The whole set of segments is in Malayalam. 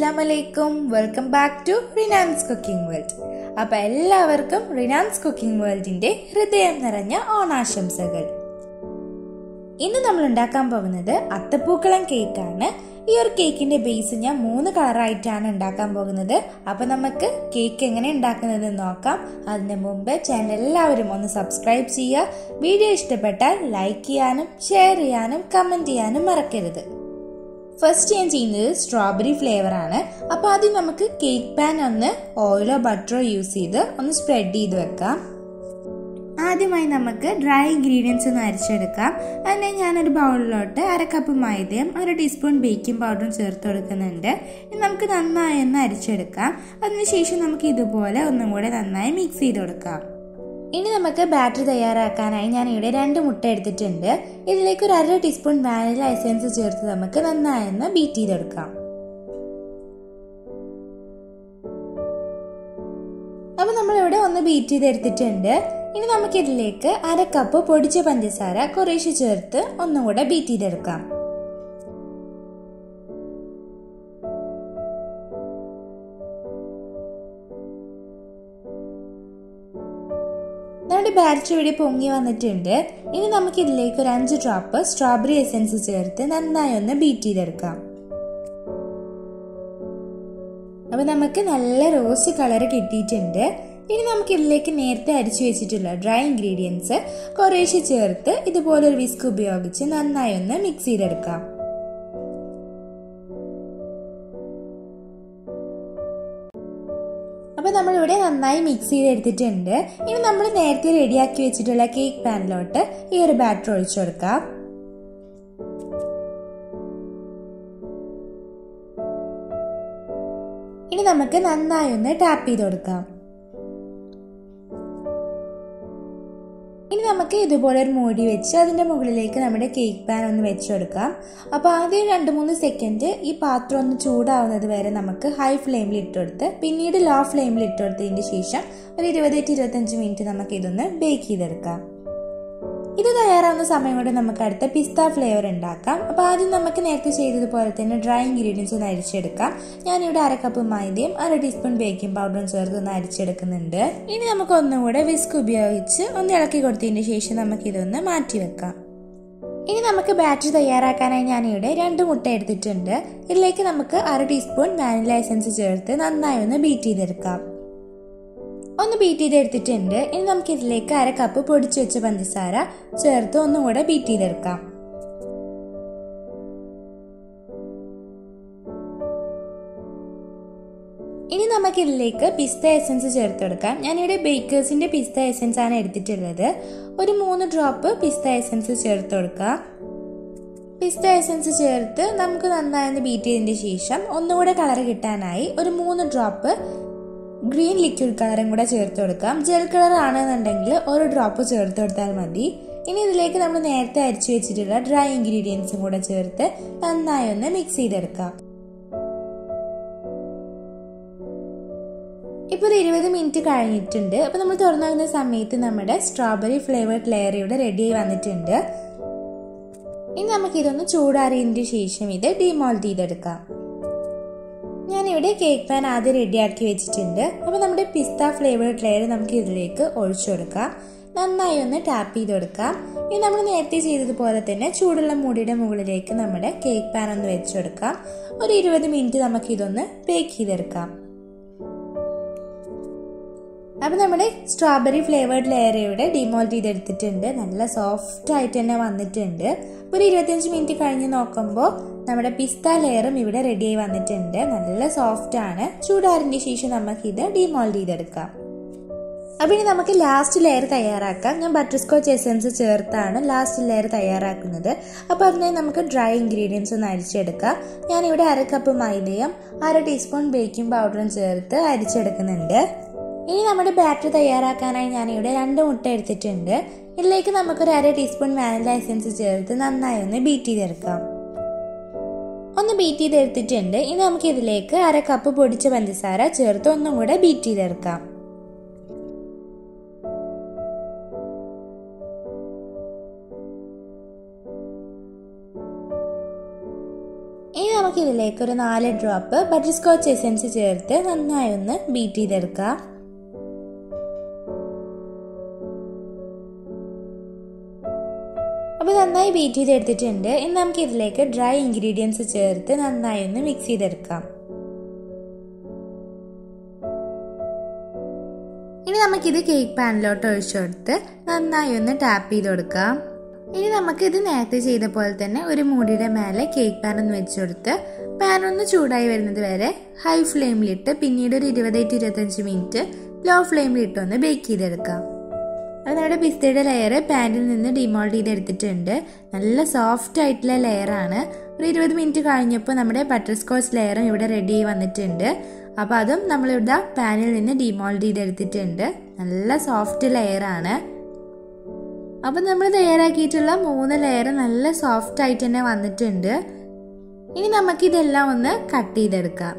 അസ്സലാമലൈക്കും welcome back to Rinans cooking world അപ്പൊ എല്ലാവർക്കും റിനാൻസ് കുക്കിംഗ് വേൾഡിന്റെ ഹൃദയം നിറഞ്ഞ ഓണാശംസകൾ ഇന്ന് നമ്മൾ ഉണ്ടാക്കാൻ പോകുന്നത് അത്തപ്പൂക്കളം കേക്കാണ് ഈ ഒരു കേക്കിന്റെ ബേസ് ഞാൻ മൂന്ന് കളറായിട്ടാണ് ഉണ്ടാക്കാൻ പോകുന്നത് അപ്പൊ നമുക്ക് കേക്ക് എങ്ങനെ ഉണ്ടാക്കുന്നത് നോക്കാം അതിന് മുമ്പ് ചാനൽ എല്ലാവരും ഒന്ന് സബ്സ്ക്രൈബ് ചെയ്യുക വീഡിയോ ഇഷ്ടപ്പെട്ടാൽ ലൈക്ക് ചെയ്യാനും ഷെയർ ചെയ്യാനും കമന്റ് ചെയ്യാനും മറക്കരുത് ഫസ്റ്റ് ഞാൻ ചെയ്യുന്നത് സ്ട്രോബെറി ഫ്ലേവർ ആണ് അപ്പോൾ ആദ്യം നമുക്ക് കേക്ക് പാൻ ഒന്ന് ഓയിലോ ബട്ടറോ യൂസ് ചെയ്ത് ഒന്ന് സ്പ്രെഡ് ചെയ്ത് വെക്കാം ആദ്യമായി നമുക്ക് ഡ്രൈ ഇൻഗ്രീഡിയൻസ് ഒന്ന് അരച്ചെടുക്കാം അതിനെ ഞാനൊരു ബൗളിലോട്ട് അര കപ്പ് മൈദയും ഒരു ടീസ്പൂൺ ബേക്കിംഗ് പൗഡറും ചേർത്ത് കൊടുക്കുന്നുണ്ട് ഇനി നമുക്ക് നന്നായി ഒന്ന് അരച്ചെടുക്കാം അതിനുശേഷം നമുക്ക് ഇതുപോലെ ഒന്നും കൂടെ നന്നായി മിക്സ് ചെയ്ത് കൊടുക്കാം ഇനി നമുക്ക് ബാറ്റർ തയ്യാറാക്കാനായി ഞാൻ ഇവിടെ രണ്ട് മുട്ട എടുത്തിട്ടുണ്ട് ഇതിലേക്ക് ഒരു അര ടീസ്പൂൺ വാനില എസൻസ് ചേർത്ത് നമുക്ക് നന്നായി ഒന്ന് ബീറ്റ് ചെയ്തെടുക്കാം അപ്പോൾ നമ്മളിവിടെ ഒന്ന് ബീറ്റ് ചെയ്തെടുത്തിട്ടുണ്ട് ഇനി നമുക്ക് ഇതിലേക്ക് അര കപ്പ് പൊടിച്ച പഞ്ചസാര കുറേശ്ശെ ചേർത്ത് ഒന്നും കൂടെ ബീറ്റ് ചെയ്തെടുക്കാം നമ്മുടെ ബാറ്ററി ഇവിടെ പൊങ്ങി വന്നിട്ടുണ്ട് ഇനി നമുക്ക് ഇതിലേക്ക് ഒരു അഞ്ച് ഡ്രോപ്പ് സ്ട്രോബെറി എസൻസ് ചേർത്ത് നന്നായി ഒന്ന് ബീറ്റ് ചെയ്തെടുക്കാം അപ്പൊ നമുക്ക് നല്ല റോസ് കളർ കിട്ടിയിട്ടുണ്ട് ഇനി നമുക്ക് ഇതിലേക്ക് നേരത്തെ അരിച്ചു വെച്ചിട്ടുള്ള ഡ്രൈ ഇൻഗ്രീഡിയൻസ് കുറേശ്ശെ ചേർത്ത് ഇതുപോലെ ഒരു വിസ്ക് ഉപയോഗിച്ച് നന്നായി ഒന്ന് മിക്സ് ചെയ്തെടുക്കാം അപ്പോൾ നമ്മളിവിടെ നന്നായി മിക്സ് ചെയ്തെടുത്തിട്ടുണ്ട് ഇനി നമ്മൾ നേരത്തെ റെഡിയാക്കി വെച്ചിട്ടുള്ള കേക്ക് പാനിലോട്ട് ഈ ഒരു ബാറ്റർ ഒഴിച്ചു കൊടുക്കാം ഇനി നമുക്ക് നന്നായി ഒന്ന് ടാപ്പ് ചെയ്ത് കൊടുക്കാം ഇനി നമുക്ക് ഇതുപോലെ ഒരു മൂടി വെച്ച് അതിൻ്റെ മുകളിലേക്ക് നമ്മുടെ കേക്ക് പാൻ ഒന്ന് വെച്ച് കൊടുക്കാം അപ്പോൾ ആദ്യം രണ്ട് മൂന്ന് സെക്കൻഡ് ഈ പാത്രം ഒന്ന് ചൂടാവുന്നത് വരെ നമുക്ക് ഹൈ ഫ്ലെയിമിൽ ഇട്ടുകൊടുത്ത് പിന്നീട് ലോ ഫ്ലെയിമിൽ ഇട്ടുകൊടുത്തതിന് ശേഷം ഒരു ഇരുപത് ടു ഇരുപത്തഞ്ച് മിനിറ്റ് നമുക്ക് ഇതൊന്ന് ബേക്ക് ചെയ്തെടുക്കാം ഇത് തയ്യാറാവുന്ന സമയം കൊണ്ട് നമുക്ക് അടുത്ത പിസ്ത ഫ്ലേവർ ഉണ്ടാക്കാം അപ്പോൾ ആദ്യം നമുക്ക് നേരത്തെ ചെയ്തതുപോലെ തന്നെ ഡ്രൈ ഇൻഗ്രീഡിയൻസ് ഒന്ന് അരിച്ചെടുക്കാം ഞാനിവിടെ അര കപ്പ് മൈദയും അര ടീസ്പൂൺ ബേക്കിംഗ് പൗഡറും ചേർത്ത് ഒന്ന് അരിച്ചെടുക്കുന്നുണ്ട് ഇനി നമുക്ക് ഒന്നുകൂടെ വിസ്ക് ഉപയോഗിച്ച് ഒന്ന് ഇളക്കി കൊടുത്തതിന് ശേഷം നമുക്ക് ഇതൊന്ന് മാറ്റി വെക്കാം ഇനി നമുക്ക് ബാറ്റർ തയ്യാറാക്കാനായി ഞാനിവിടെ രണ്ട് മുട്ട എടുത്തിട്ടുണ്ട് ഇതിലേക്ക് നമുക്ക് അര ടീസ്പൂൺ വാനില എസൻസ് ചേർത്ത് നന്നായി ഒന്ന് ബീറ്റ് ചെയ്തെടുക്കാം ഒന്ന് ബീറ്റ് ചെയ്തെടുത്തിട്ടുണ്ട് ഇനി നമുക്ക് ഇതിലേക്ക് അര കപ്പ് പൊടിച്ചു വെച്ച പഞ്ചസാര ചേർത്ത് ഒന്നും കൂടെ ബീറ്റ് ചെയ്തെടുക്കാം ഇനി നമുക്ക് ഇതിലേക്ക് പിസ്ത എസൻസ് ചേർത്ത് കൊടുക്കാം ഞാനിവിടെ ബേക്കേഴ്സിന്റെ പിസ്ത എസൻസ് ആണ് എടുത്തിട്ടുള്ളത് ഒരു മൂന്ന് ഡ്രോപ്പ് പിസ്ത എസൻസ് ചേർത്ത് കൊടുക്കാം പിസ്ത എസൻസ് ചേർത്ത് നമുക്ക് നന്നായി ഒന്ന് ബീറ്റ് ചെയ്തതിന് ശേഷം ഒന്നുകൂടെ കളർ കിട്ടാനായി ഒരു മൂന്ന് ഡ്രോപ്പ് ഗ്രീൻ ലിക്വിഡ് കളറും കൂടെ ചേർത്ത് കൊടുക്കാം ജെൽ കളർ ആണെന്നുണ്ടെങ്കിൽ ഒരു ഡ്രോപ്പ് ചേർത്ത് കൊടുത്താൽ മതി ഇനി ഇതിലേക്ക് നമ്മൾ നേരത്തെ അരിച്ചു വെച്ചിട്ടുള്ള ഡ്രൈ ഇൻഗ്രീഡിയൻസും കൂടെ ചേർത്ത് നന്നായി ഒന്ന് മിക്സ് ചെയ്തെടുക്കാം ഇപ്പോൾ ഒരു ഇരുപത് മിനിറ്റ് കഴിഞ്ഞിട്ടുണ്ട് അപ്പോൾ നമ്മൾ തുറന്നു നോക്കുന്ന സമയത്ത് നമ്മുടെ സ്ട്രോബെറി ഫ്ലേവേർഡ് ലെയർ ഇവിടെ റെഡിയായി വന്നിട്ടുണ്ട് ഇനി നമുക്കിതൊന്ന് ചൂടാറിയതിന് ശേഷം ഇത് ഡിമോൾട്ട് ചെയ്തെടുക്കാം ഞാനിവിടെ കേക്ക് പാൻ ആദ്യം റെഡിയാക്കി വെച്ചിട്ടുണ്ട് അപ്പോൾ നമ്മുടെ പിസ്ത ഫ്ലേവേർഡ് ലെയർ നമുക്ക് ഇതിലേക്ക് ഒഴിച്ചു കൊടുക്കാം നന്നായി ഒന്ന് ടാപ്പ് ചെയ്ത് കൊടുക്കാം ഇനി നമ്മൾ നേരത്തെ ചെയ്തതുപോലെ തന്നെ ചൂടുള്ള മൂടിയുടെ മുകളിലേക്ക് നമ്മുടെ കേക്ക് പാൻ ഒന്ന് വെച്ചു കൊടുക്കാം ഒരു ഇരുപത് മിനിറ്റ് നമുക്ക് ഇതൊന്ന് ബേക്ക് ചെയ്തെടുക്കാം അപ്പോൾ നമ്മുടെ സ്ട്രോബെറി ഫ്ലേവേർഡ് ലെയർ ഇവിടെ ഡിമോൾട്ട് ചെയ്തെടുത്തിട്ടുണ്ട് നല്ല സോഫ്റ്റ് ആയിട്ട് തന്നെ വന്നിട്ടുണ്ട് ഒരു ഇരുപത്തഞ്ച് മിനിറ്റ് കഴിഞ്ഞ് നോക്കുമ്പോൾ നമ്മുടെ പിസ്ത ലെയറും ഇവിടെ റെഡിയായി വന്നിട്ടുണ്ട് നല്ല സോഫ്റ്റ് ആണ് ചൂടാറിന് ശേഷം നമുക്കിത് ഡിമോൾട്ട് ചെയ്തെടുക്കാം അപ്പോൾ ഇനി നമുക്ക് ലാസ്റ്റ് ലെയർ തയ്യാറാക്കാം ഞാൻ ബട്ടർ സ്കോച്ച് എസൻസ് ചേർത്താണ് ലാസ്റ്റ് ലെയർ തയ്യാറാക്കുന്നത് അപ്പോൾ അതിനായി നമുക്ക് ഡ്രൈ ഇൻഗ്രീഡിയൻസ് ഒന്ന് അരിച്ചെടുക്കാം ഞാനിവിടെ അര കപ്പ് മൈദയും അര ടീസ്പൂൺ ബേക്കിംഗ് പൗഡറും ചേർത്ത് അരിച്ചെടുക്കുന്നുണ്ട് ഇനി നമ്മുടെ ബാറ്റർ തയ്യാറാക്കാനായി ഞാനിവിടെ രണ്ട് മുട്ട എടുത്തിട്ടുണ്ട് ഇതിലേക്ക് നമുക്കൊരു അര ടീസ്പൂൺ വാനില എസൻസ് ചേർത്ത് നന്നായി ഒന്ന് ബീറ്റ് ചെയ്തെടുക്കാം ഒന്ന് ബീറ്റ് ചെയ്തെടുത്തിട്ടുണ്ട് ഇനി നമുക്ക് ഇതിലേക്ക് അര കപ്പ് പൊടിച്ച പഞ്ചസാര ചേർത്ത് ഒന്നും കൂടെ ബീറ്റ് ചെയ്തെടുക്കാം ഇനി നമുക്ക് ഇതിലേക്ക് ഒരു നാല് ഡ്രോപ്പ് ബട്ടർ സ്കോച്ച് എസൻസ് ചേർത്ത് നന്നായി ഒന്ന് ബീറ്റ് ചെയ്തെടുക്കാം അപ്പോൾ നന്നായി ബീറ്റ് ചെയ്തെടുത്തിട്ടുണ്ട് ഇനി നമുക്ക് ഇതിലേക്ക് ഡ്രൈ ഇൻഗ്രീഡിയൻസ് ചേർത്ത് നന്നായി ഒന്ന് മിക്സ് ചെയ്തെടുക്കാം ഇനി നമുക്കിത് കേക്ക് പാനിലോട്ട് ഒഴിച്ചു കൊടുത്ത് നന്നായി ഒന്ന് ടാപ്പ് ചെയ്ത് കൊടുക്കാം ഇനി നമുക്കിത് നേരത്തെ ചെയ്ത പോലെ തന്നെ ഒരു മൂടിയുടെ മേലെ കേക്ക് പാൻ ഒന്ന് വെച്ച് കൊടുത്ത് പാൻ ഒന്ന് ചൂടായി വരുന്നത് വരെ ഹൈ ഫ്ലെയിമിലിട്ട് പിന്നീട് ഒരു ഇരുപത് ടു ഇരുപത്തഞ്ച് മിനിറ്റ് ലോ ഫ്ലെയിമിലിട്ട് ഒന്ന് ബേക്ക് ചെയ്തെടുക്കാം അത് നമ്മുടെ പിസ്തയുടെ ലെയർ പാനിൽ നിന്ന് ഡിമോൾഡ് ചെയ്തെടുത്തിട്ടുണ്ട് നല്ല സോഫ്റ്റ് ആയിട്ടുള്ള ലെയറാണ് ഒരു ഇരുപത് മിനിറ്റ് കഴിഞ്ഞപ്പോൾ നമ്മുടെ ബട്ടർ സ്കോച്ച് ലെയറും ഇവിടെ റെഡി ആയി വന്നിട്ടുണ്ട് അപ്പോൾ അതും നമ്മളിവിടെ പാനിൽ നിന്ന് ഡിമോൾഡ് ചെയ്തെടുത്തിട്ടുണ്ട് നല്ല സോഫ്റ്റ് ലെയറാണ് അപ്പം നമ്മൾ തയ്യാറാക്കിയിട്ടുള്ള മൂന്ന് ലെയർ നല്ല സോഫ്റ്റ് ആയിട്ട് തന്നെ വന്നിട്ടുണ്ട് ഇനി നമുക്കിതെല്ലാം ഒന്ന് കട്ട് ചെയ്തെടുക്കാം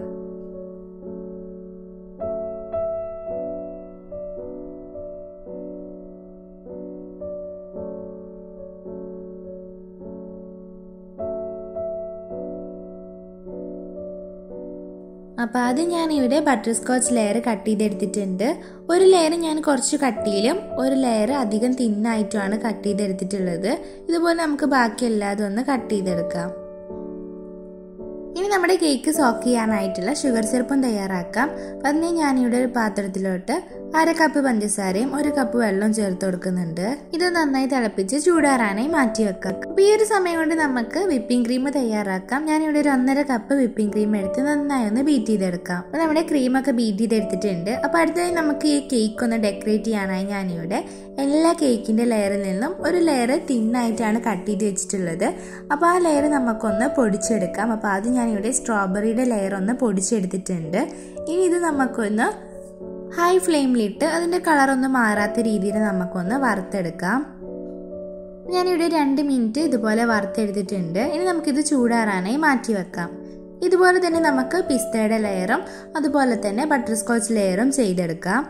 അപ്പോൾ ആദ്യം ഞാൻ ഇവിടെ ബട്ടർ സ്കോച്ച് ലെയർ കട്ട് ചെയ്തെടുത്തിട്ടുണ്ട് ഒരു ലെയർ ഞാൻ കുറച്ച് കട്ടിയിലും ഒരു ലെയർ അധികം തിന്നായിട്ടുമാണ് കട്ട് ചെയ്തെടുത്തിട്ടുള്ളത് ഇതുപോലെ നമുക്ക് ബാക്കി എല്ലാതും ഒന്ന് കട്ട് ചെയ്തെടുക്കാം ഇനി നമ്മുടെ കേക്ക് സോക്ക് ചെയ്യാനായിട്ടുള്ള ഷുഗർ സിറപ്പും തയ്യാറാക്കാം അപ്പം അതിന് ഞാനിവിടെ ഒരു പാത്രത്തിലോട്ട് അര കപ്പ് പഞ്ചസാരയും ഒരു കപ്പ് വെള്ളവും ചേർത്ത് കൊടുക്കുന്നുണ്ട് ഇത് നന്നായി തിളപ്പിച്ച് ചൂടാറാനായി മാറ്റി വെക്കാം അപ്പോൾ ഈ ഒരു സമയം കൊണ്ട് നമുക്ക് വിപ്പിംഗ് ക്രീം തയ്യാറാക്കാം ഞാനിവിടെ ഒരു ഒന്നര കപ്പ് വിപ്പിംഗ് ക്രീം എടുത്ത് നന്നായി ഒന്ന് ബീറ്റ് ചെയ്തെടുക്കാം അപ്പോൾ നമ്മുടെ ക്രീമൊക്കെ ബീറ്റ് ചെയ്തെടുത്തിട്ടുണ്ട് അപ്പോൾ അടുത്തതായി നമുക്ക് ഈ കേക്ക് ഒന്ന് ഡെക്കറേറ്റ് ചെയ്യാനായി ഞാനിവിടെ എല്ലാ കേക്കിൻ്റെ ലെയറിൽ നിന്നും ഒരു ലെയർ തിന്നായിട്ടാണ് കട്ട് ചെയ്ത് വെച്ചിട്ടുള്ളത് അപ്പോൾ ആ ലെയർ നമുക്കൊന്ന് പൊടിച്ചെടുക്കാം അപ്പോൾ ആദ്യം ഞാനിവിടെ സ്ട്രോബെറിയുടെ ലെയർ ഒന്ന് പൊടിച്ചെടുത്തിട്ടുണ്ട് ഇനി ഇത് നമുക്കൊന്ന് ഹൈ ഫ്ലെയിമിലിട്ട് അതിൻ്റെ കളറൊന്ന് മാറാത്ത രീതിയിൽ നമുക്കൊന്ന് വറുത്തെടുക്കാം ഞാനിവിടെ രണ്ട് മിനിറ്റ് ഇതുപോലെ വറുത്തെടുത്തിട്ടുണ്ട് ഇനി നമുക്കിത് ചൂടാറാനായി മാറ്റി വെക്കാം ഇതുപോലെ തന്നെ നമുക്ക് പിസ്തയുടെ ലെയറും അതുപോലെ തന്നെ ബട്ടർ സ്കോച്ച് ലെയറും ചെയ്തെടുക്കാം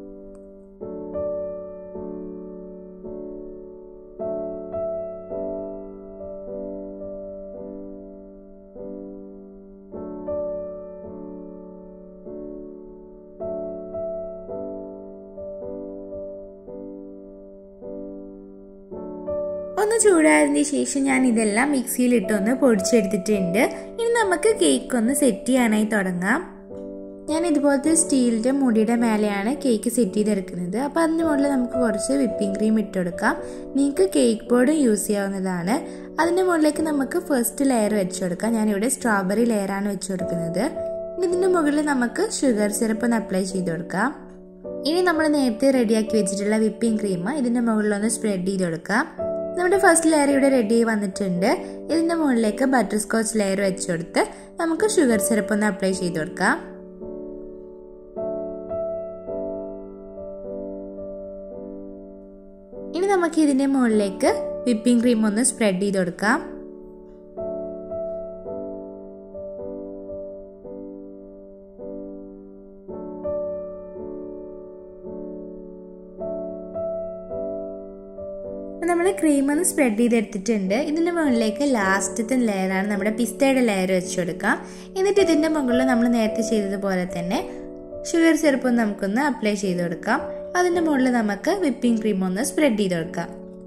ഒന്ന് ചൂടായതിന് ശേഷം ഞാൻ ഇതെല്ലാം മിക്സിയിലിട്ടൊന്ന് പൊടിച്ചെടുത്തിട്ടുണ്ട് ഇനി നമുക്ക് കേക്ക് ഒന്ന് സെറ്റ് ചെയ്യാനായി തുടങ്ങാം ഞാൻ ഇതുപോലത്തെ സ്റ്റീലിൻ്റെ മുടിയുടെ മേലെയാണ് കേക്ക് സെറ്റ് ചെയ്തെടുക്കുന്നത് അപ്പോൾ അതിന് മുകളിൽ നമുക്ക് കുറച്ച് വിപ്പിംഗ് ക്രീം ഇട്ട് കൊടുക്കാം നിങ്ങൾക്ക് കേക്ക് ബോർഡും യൂസ് ചെയ്യാവുന്നതാണ് അതിൻ്റെ മുകളിലേക്ക് നമുക്ക് ഫസ്റ്റ് ലെയർ വെച്ച് കൊടുക്കാം ഞാനിവിടെ സ്ട്രോബെറി ലെയറാണ് വെച്ച് കൊടുക്കുന്നത് ഇനി ഇതിൻ്റെ മുകളിൽ നമുക്ക് ഷുഗർ സിറപ്പ് ഒന്ന് അപ്ലൈ ചെയ്ത് കൊടുക്കാം ഇനി നമ്മൾ നേരത്തെ റെഡിയാക്കി വെച്ചിട്ടുള്ള വിപ്പിംഗ് ക്രീം ഇതിൻ്റെ മുകളിലൊന്ന് സ്പ്രെഡ് ചെയ്ത് കൊടുക്കാം നമ്മുടെ ഫസ്റ്റ് ലെയർ ഇവിടെ റെഡി ആയി വന്നിട്ടുണ്ട് ഇതിൻ്റെ മുകളിലേക്ക് ബട്ടർ സ്കോച്ച് ലെയർ വെച്ച് കൊടുത്ത് നമുക്ക് ഷുഗർ സിറപ്പ് ഒന്ന് അപ്ലൈ ചെയ്ത് കൊടുക്കാം ഇനി നമുക്ക് ഇതിൻ്റെ മുകളിലേക്ക് വിപ്പിംഗ് ക്രീം ഒന്ന് സ്പ്രെഡ് ചെയ്ത് കൊടുക്കാം നമ്മൾ ക്രീം ഒന്ന് സ്പ്രെഡ് ചെയ്തെടുത്തിട്ടുണ്ട് ഇതിൻ്റെ മുകളിലേക്ക് ലാസ്റ്റത്തെ ലെയറാണ് നമ്മുടെ പിസ്തയുടെ ലെയർ വെച്ച് കൊടുക്കാം എന്നിട്ട് ഇതിൻ്റെ മുകളിൽ നമ്മൾ നേരത്തെ ചെയ്തതുപോലെ തന്നെ ഷുഗർ സിറപ്പ് ഒന്ന് നമുക്കൊന്ന് അപ്ലൈ ചെയ്ത് കൊടുക്കാം അതിൻ്റെ മുകളിൽ നമുക്ക് വിപ്പിംഗ് ക്രീം ഒന്ന് സ്പ്രെഡ് ചെയ്ത് കൊടുക്കാം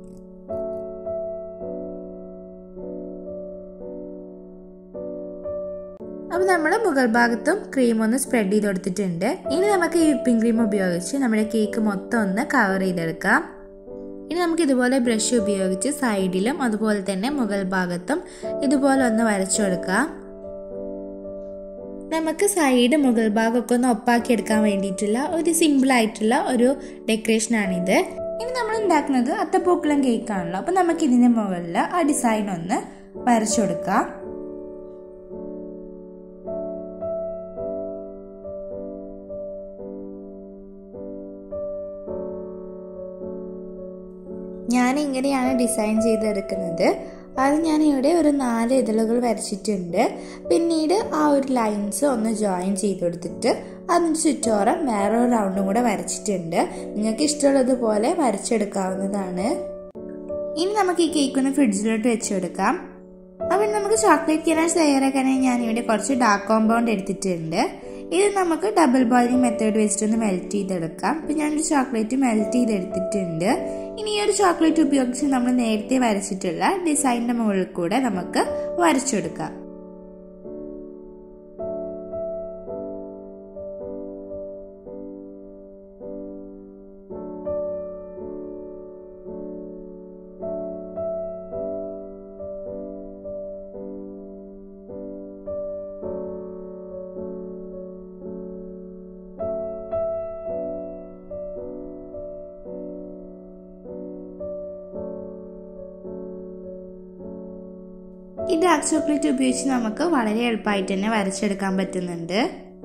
അപ്പോൾ നമ്മൾ മുകൾ ഭാഗത്തും ക്രീം ഒന്ന് സ്പ്രെഡ് ചെയ്ത് കൊടുത്തിട്ടുണ്ട് ഇനി നമുക്ക് ഈ വിപ്പിംഗ് ക്രീം ഉപയോഗിച്ച് നമ്മുടെ കേക്ക് മൊത്തം ഒന്ന് കവർ ചെയ്തെടുക്കാം ഇനി നമുക്ക് ഇതുപോലെ ബ്രഷ് ഉപയോഗിച്ച് സൈഡിലും അതുപോലെ തന്നെ മുകൾ ഭാഗത്തും ഇതുപോലെ ഒന്ന് വരച്ചു കൊടുക്കാം നമുക്ക് സൈഡ് മുകൾ ഭാഗമൊക്കെ ഒന്ന് ഒപ്പാക്കി എടുക്കാൻ വേണ്ടിയിട്ടുള്ള ഒരു സിമ്പിൾ ആയിട്ടുള്ള ഒരു ഡെക്കറേഷൻ ആണിത് ഇനി നമ്മൾ ഉണ്ടാക്കുന്നത് അത്തപ്പൂക്കളം കേക്ക് ആണല്ലോ അപ്പൊ നമുക്ക് ഇതിന്റെ മുകളിൽ ആ ഡിസൈൻ ഒന്ന് വരച്ചു കൊടുക്കാം ഞാൻ ഇങ്ങനെയാണ് ഡിസൈൻ ചെയ്തെടുക്കുന്നത് അത് ഞാൻ ഇവിടെ ഒരു നാല് ഇതളുകൾ വരച്ചിട്ടുണ്ട് പിന്നീട് ആ ഒരു ലൈൻസ് ഒന്ന് ജോയിൻ ചെയ്ത് കൊടുത്തിട്ട് അതിന് ചുറ്റോറം വേറെ ഒരു റൗണ്ടും കൂടെ വരച്ചിട്ടുണ്ട് നിങ്ങൾക്ക് ഇഷ്ടമുള്ളതുപോലെ വരച്ചെടുക്കാവുന്നതാണ് ഇനി നമുക്ക് ഈ കേക്ക് ഒന്ന് ഫ്രിഡ്ജിലോട്ട് വെച്ചെടുക്കാം അപ്പം നമുക്ക് ചോക്ലേറ്റ് ഗനാഷ് തയ്യാറാക്കാനായി ഞാനിവിടെ കുറച്ച് ഡാർക്ക് കോമ്പൗണ്ട് എടുത്തിട്ടുണ്ട് ഇത് നമുക്ക് ഡബിൾ ബോയിലിംഗ് മെത്തേഡ് വെച്ചിട്ടൊന്ന് മെൽറ്റ് ചെയ്തെടുക്കാം അപ്പം ഞാനൊരു ചോക്ലേറ്റ് മെൽറ്റ് ചെയ്തെടുത്തിട്ടുണ്ട് ഇനി ഈ ഒരു ചോക്ലേറ്റ് ഉപയോഗിച്ച് നമ്മൾ നേരത്തെ വരച്ചിട്ടുള്ള ഡിസൈനിൻ്റെ മുകളിൽ കൂടെ നമുക്ക് വരച്ചെടുക്കാം ഈ ഡാർക്ക് ചോക്ലേറ്റ് ഉപയോഗിച്ച് നമുക്ക് വളരെ എളുപ്പമായിട്ട് തന്നെ വരച്ചെടുക്കാൻ പറ്റുന്നുണ്ട്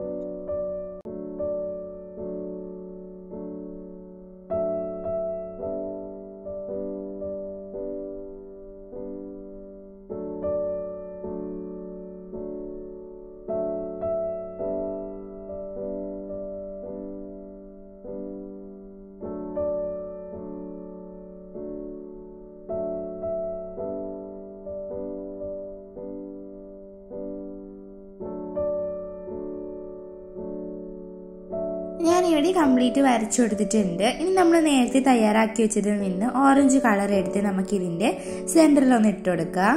ഞാൻ ഇവിടെ കംപ്ലീറ്റ് വരച്ചു കൊടുത്തിട്ടുണ്ട് ഇനി നമ്മൾ നേരത്തെ തയ്യാറാക്കി വെച്ചതിൽ നിന്ന് ഓറഞ്ച് കളർ എടുത്ത് നമുക്ക് ഇതിന്റെ സെന്ററിൽ ഒന്ന് ഇട്ട് കൊടുക്കാം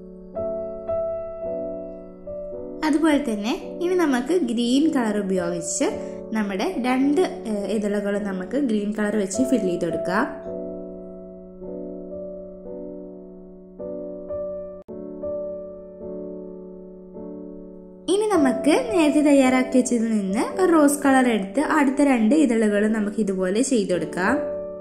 അതുപോലെ തന്നെ ഇനി നമുക്ക് ഗ്രീൻ കളർ ഉപയോഗിച്ച് നമ്മുടെ രണ്ട് ഇതളുകളും നമുക്ക് ഗ്രീൻ കളർ വെച്ച് ഫില്ല് ചെയ്ത് കൊടുക്കാം ഇനി നമുക്ക് നേരത്തെ തയ്യാറാക്കി വെച്ചതിൽ നിന്ന് ഒരു റോസ് കളർ എടുത്ത് അടുത്ത രണ്ട് ഇതളുകളും നമുക്ക് ഇതുപോലെ ചെയ്തു കൊടുക്കാം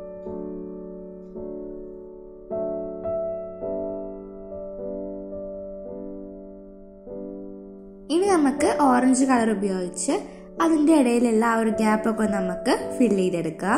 ഇനി നമുക്ക് ഓറഞ്ച് കളർ ഉപയോഗിച്ച് അതിൻ്റെ ഇടയിലുള്ള ആ ഒരു ഗ്യാപ്പൊക്കെ നമുക്ക് ഫില്ല് ചെയ്തെടുക്കാം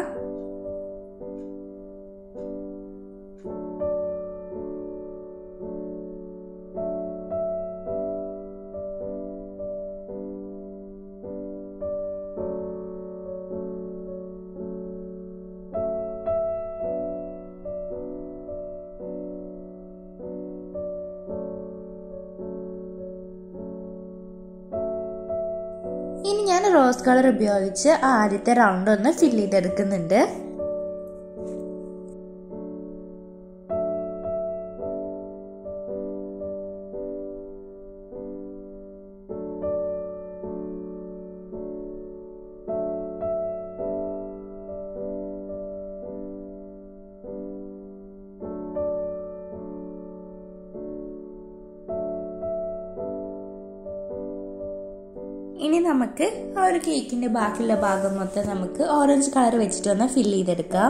ഇനി ഞാൻ റോസ് കളർ ഉപയോഗിച്ച് ആദ്യത്തെ റൗണ്ട് ഒന്ന് ഫില്ല് ചെയ്തെടുക്കുന്നുണ്ട് ഇനി നമുക്ക് ആ ഒരു കേക്കിന്റെ ബാക്കിയുള്ള ഭാഗം മൊത്തം നമുക്ക് ഓറഞ്ച് കളർ വെച്ചിട്ട് ഒന്ന് ഫില്ല് ചെയ്തെടുക്കാം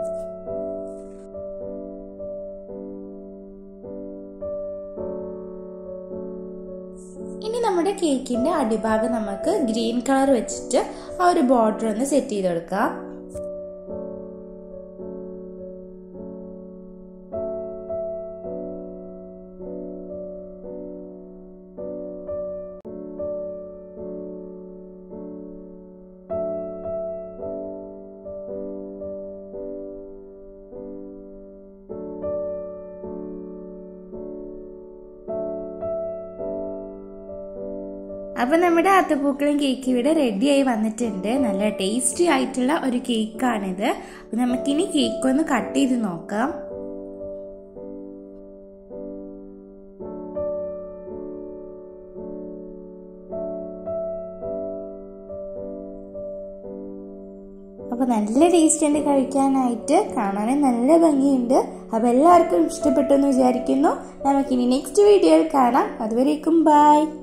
ഇനി നമ്മുടെ കേക്കിന്റെ അടിഭാഗം നമുക്ക് ഗ്രീൻ കളർ വെച്ചിട്ട് ആ ഒരു ബോർഡർ ഒന്ന് സെറ്റ് ചെയ്ത് കൊടുക്കാം അപ്പൊ നമ്മുടെ അത്തപ്പൂക്കളും കേക്ക് ഇവിടെ റെഡിയായി വന്നിട്ടുണ്ട് നല്ല ടേസ്റ്റി ആയിട്ടുള്ള ഒരു കേക്കാണിത് അപ്പൊ നമുക്കിനി കേക്ക് ഒന്ന് കട്ട് ചെയ്ത് നോക്കാം അപ്പൊ നല്ല ടേസ്റ്റ് ഉണ്ട് കഴിക്കാനായിട്ട് കാണാനും നല്ല ഭംഗിയുണ്ട് അപ്പൊ എല്ലാവർക്കും ഇഷ്ടപ്പെട്ടു എന്ന് വിചാരിക്കുന്നു നമുക്കിനി നെക്സ്റ്റ് വീഡിയോയിൽ കാണാം അതുവരേക്കും ബൈ